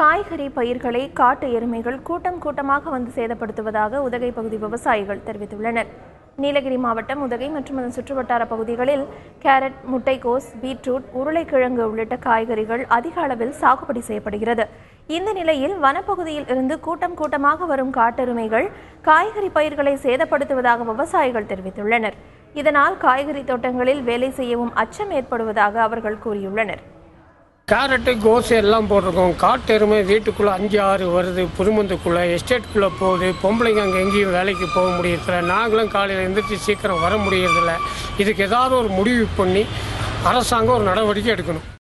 காய்கறி பயிர்களை காட்டு எருமைகள் கூட்டம் கூட்டமாக வந்து சேதப்படுத்துவதாக உதகை பகுதி விவசாயிகள் தெரிவித்துள்ளனர் நீலகிரி மாவட்டம் உதகை மற்றும் அதன் சுற்றுவட்டார பகுதிகளில் கேரட் முட்டைக்கோஸ் பீட்ரூட் உருளைக்கிழங்கு உள்ளிட்ட காய்கறிகள் அதிக அளவில் சாகுபடி செய்யப்படுகிறது இந்த நிலையில் வனப்பகுதியில் இருந்து கூட்டம் கூட்டமாக வரும் காட்டெருமைகள் காய்கறி பயிர்களை சேதப்படுத்துவதாக விவசாயிகள் தெரிவித்துள்ளனர் இதனால் காய்கறி தோட்டங்களில் வேலை செய்யவும் அச்சம் ஏற்படுவதாக அவர்கள் கூறியுள்ளனர் கேரட்டு கோஸு எல்லாம் போட்டிருக்கோம் காட்டு எருமை வீட்டுக்குள்ளே அஞ்சு ஆறு வருது புதுமந்துக்குள்ளே எஸ்டேட்டுக்குள்ளே போகுது பொம்பளைங்க அங்கே எங்கேயும் வேலைக்கு போக முடியறதில்ல நாங்களும் காலையில் எந்திரிச்சு சீக்கிரம் வர முடியறதில்ல இதுக்கு ஏதாவது ஒரு முடிவு பண்ணி அரசாங்கம் ஒரு நடவடிக்கை எடுக்கணும்